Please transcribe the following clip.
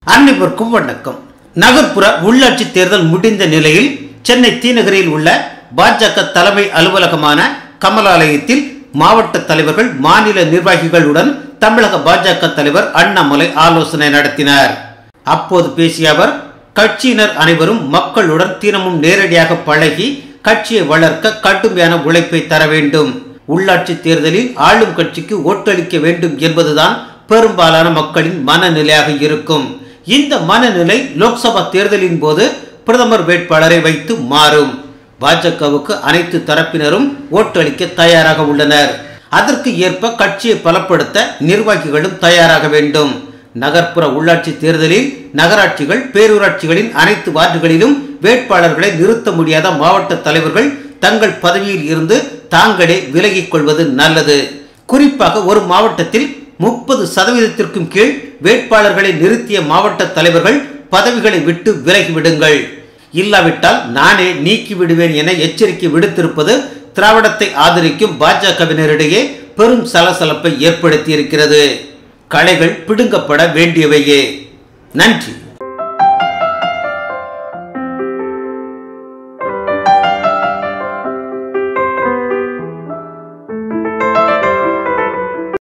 அனைவருக்கும் வணக்கம் நகர்ப்புற உள்ளாட்சி தேர்தல் முடிந்த நிலையில் சென்னை தீநகரில் உள்ள பாஜக தலைமை அலுவலகமான கமலாலயத்தில் மாவட்ட தலைவர்கள் மாநில நிர்வாகிகளுடன் தமிழக பாஜக தலைவர் அண்ணாமலை ஆலோசனை நடத்தினார் அப்போது பேசிய அவர் கட்சியினர் அனைவரும் மக்களுடன் தினமும் நேரடியாக பழகி கட்சியை வளர்க்க கடுமையான உழைப்பை தர வேண்டும் உள்ளாட்சி தேர்தலில் ஆளும் கட்சிக்கு ஓட்டளிக்க வேண்டும் என்பதுதான் பெரும்பாலான மக்களின் மனநிலையாக இருக்கும் இந்த மனநிலை லோக்சபா தேர்தலின் போது பிரதமர் வேட்பாளரை வைத்து மாறும் பாஜகவுக்கு அனைத்து தரப்பினரும் ஓட்டளிக்க தயாராக உள்ளனர் அதற்கு ஏற்ப கட்சியை பலப்படுத்த நிர்வாகிகளும் தயாராக வேண்டும் நகர்ப்புற உள்ளாட்சி தேர்தலில் நகராட்சிகள் பேரூராட்சிகளின் அனைத்து வார்டுகளிலும் வேட்பாளர்களை நிறுத்த முடியாத மாவட்ட தலைவர்கள் தங்கள் பதவியில் இருந்து தாங்களே விலகிக் கொள்வது நல்லது குறிப்பாக ஒரு மாவட்டத்தில் முப்பது சதவீதத்திற்கும் கீழ் வேட்பாளர்களை நிறுத்திய மாவட்ட தலைவர்கள் பதவிகளை விட்டு விலகிவிடுங்கள் இல்லாவிட்டால் நானே நீக்கி விடுவேன் என எச்சரிக்கை விடுத்திருப்பது திராவிடத்தை ஆதரிக்கும் பாஜகவினரிடையே பெரும் சலசலப்பை ஏற்படுத்தி இருக்கிறது களைகள் பிடுங்கப்பட வேண்டியவையே நன்றி